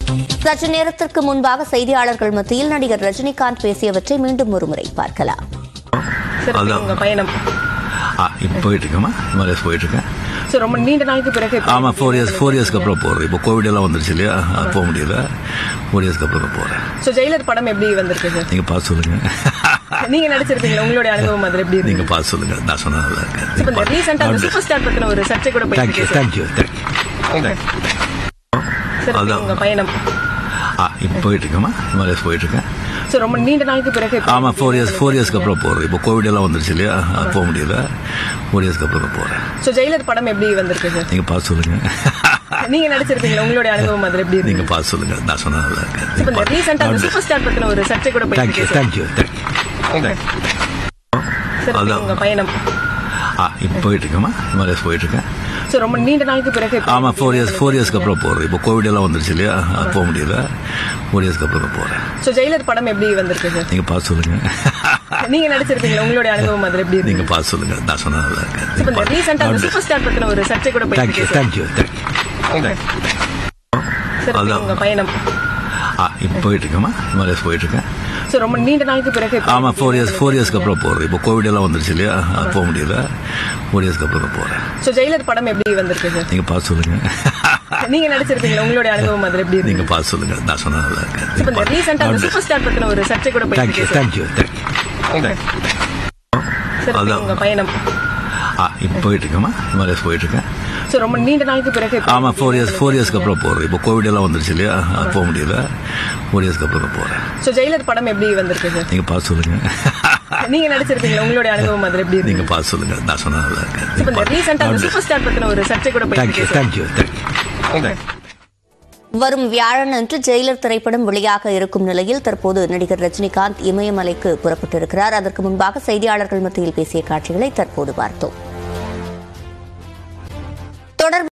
சற்று நேரத்திற்கு முன்பாக செய்தியாளர்கள் மத்தியில் நடிகர் ரஜினிகாந்த் பேசியவற்றை மீண்டும் ஒருமுறை பார்க்கலாம் சார் அதான். உங்க பயணம் ஆ இப்போ போயிட்டு இருக்கேம்மா மலேஸ் போயிட்டு இருக்கேன் சார் ரொம்ப நீண்ட நாளுக்கு பிறகு இப்ப ஆமாம் ஃபோர் இயர்ஸ் ஃபோர் இயர்ஸ்க்கு அப்புறம் போகிறேன் இப்போ கோவிட் எல்லாம் வந்துருச்சு இல்லையா அது போக முடியல ஃபோர் இயர்ஸ்க்கு அப்புறம் தான் போகிறேன் சோ ஜெயிலர் படம் எப்படி வந்திருக்கு சார் நீங்கள் பார்த்து சொல்லுங்கள் நீங்க நடிச்சிருக்கீங்களா உங்களுடைய அனுபவம் அதுல எப்படி இருக்கு நீங்கள் பார்த்து சொல்லுங்கள் நான் சொன்னா நல்லா இப்ப இந்த ரீசெண்டா இருக்கேன் சூப்பர் ஸ்டார் பத்தின ஒரு சர்ச்சை கூட தேங்க்யூ போயிருக்கு தேங்க்யூ தேங்க்யூ சார் அதான். உங்க பயணம் ஆ இப்போ போயிட்டு இருக்கேம்மா மலேஸ் போயிட்டு இருக்கேன் சார் ரொம்ப நீண்ட நாளுக்கு பிறகு இப்ப ஆமாம் ஃபோர் இயர்ஸ் ஃபோர் இயர்ஸ்க்கு அப்புறம் போகிறேன் இப்போ கோவிட் எல்லாம் வந்துருச்சு இல்லையா அது போக முடியல ஃபோர் இயர்ஸ்க்கு அப்புறம் தான் போகிறேன் சோ ஜெயிலர் படம் எப்படி வந்திருக்கு சார் நீங்கள் பார்த்து சொல்லுங்கள் நீங்க நடிச்சிருக்கீங்களா உங்களுடைய அனுபவம் அதுல எப்படி இருக்கு நீங்கள் பார்த்து சொல்லுங்கள் நான் சொன்னா நல்லா இப்ப இந்த ரீசெண்டா இருக்கேன் சூப்பர் ஸ்டார் பத்தின ஒரு சர்ச்சை கூட தேங்க்யூ போயிருக்கு தேங்க்யூ தேங்க்யூ சார் அதான். உங்க பயணம் ஆ இப்போ போயிட்டு இருக்கேம்மா மலேஸ் போயிட்டு இருக்கேன் சார் ரொம்ப நீண்ட நாளுக்கு பிறகு இப்ப ஆமாம் ஃபோர் இயர்ஸ் ஃபோர் இயர்ஸ்க்கு அப்புறம் போகிறேன் இப்போ கோவிட் எல்லாம் வந்துருச்சு இல்லையா அது போக முடியல ஃபோர் இயர்ஸ்க்கு அப்புறம் தான் போகிறேன் சோ ஜெயிலர் படம் எப்படி வந்திருக்கு சார் நீங்கள் பார்த்து சொல்லுங்கள் நீங்க நடிச்சிருக்கீங்களா உங்களுடைய அனுபவம் அதுல எப்படி இருக்கு நீங்கள் பார்த்து சொல்லுங்கள் நான் சொன்னா நல்லா இப்ப இந்த ரீசெண்டா இருக்கேன் சூப்பர் ஸ்டார் பத்தின ஒரு சர்ச்சை கூட தேங்க்யூ போயிருக்கு தேங்க்யூ தேங்க்யூ சார் அதான். உங்க பயணம் ஆ இப்போ போயிட்டு இருக்கேம்மா மலேஸ் போயிட்டு இருக்கேன் சார் ரொம்ப நீண்ட நாளுக்கு பிறகு இப்ப ஆமாம் ஃபோர் இயர்ஸ் ஃபோர் இயர்ஸ்க்கு அப்புறம் போகிறேன் இப்போ கோவிட் எல்லாம் வந்துருச்சு இல்லையா அது போக முடியல ஃபோர் இயர்ஸ்க்கு அப்புறம் தான் போகிறேன் சோ ஜெயிலர் படம் எப்படி வந்திருக்கு சார் நீங்கள் பார்த்து சொல்லுங்கள் நீங்க நடிச்சிருக்கீங்களா உங்களுடைய அனுபவம் அதுல எப்படி இருக்கு நீங்கள் பார்த்து சொல்லுங்கள் நான் சொன்னா நல்லா இப்ப இந்த ரீசெண்டா இருக்கேன் சூப்பர் ஸ்டார் பத்தின ஒரு சர்ச்சை கூட தேங்க்யூ போயிருக்கு தேங்க்யூ தேங்க்யூ சார் அதான். உங்க பயணம் ஆ இப்போ போயிட்டு இருக்கேம்மா மலேஸ் போயிட்டு இருக்கேன் சார் ரொம்ப நீண்ட நாளுக்கு பிறகு இப்ப ஆமாம் ஃபோர் இயர்ஸ் ஃபோர் இயர்ஸ்க்கு அப்புறம் போகிறேன் இப்போ கோவிட் எல்லாம் வந்துருச்சு இல்லையா அது போக முடியல ஃபோர் இயர்ஸ்க்கு அப்புறம் தான் போகிறேன் சோ ஜெயிலர் படம் எப்படி வந்திருக்கு சார் நீங்கள் பார்த்து சொல்லுங்கள் நீங்க நடிச்சிருக்கீங்களா உங்களுடைய அனுபவம் அதுல எப்படி இருக்கு நீங்கள் பார்த்து சொல்லுங்கள் நான் சொன்னா நல்லா இப்ப இந்த ரீசெண்டா இருக்கேன் சூப்பர் ஸ்டார் பத்தின ஒரு சர்ச்சை கூட தேங்க்யூ போயிருக்கு தேங்க்யூ தேங்க்யூ வரும் வியாழனன்று ஜெயிலர் திரைப்படம் வெளியாக இருக்கும் நிலையில் தற்போது நடிகர் ரஜினிகாந்த் இமயமலைக்கு புறப்பட்டிருக்கிறார் அதற்கு முன்பாக செய்தியாளர்கள் மத்தியில் பேசிய காட்சிகளை தற்போது பார்த்தோம்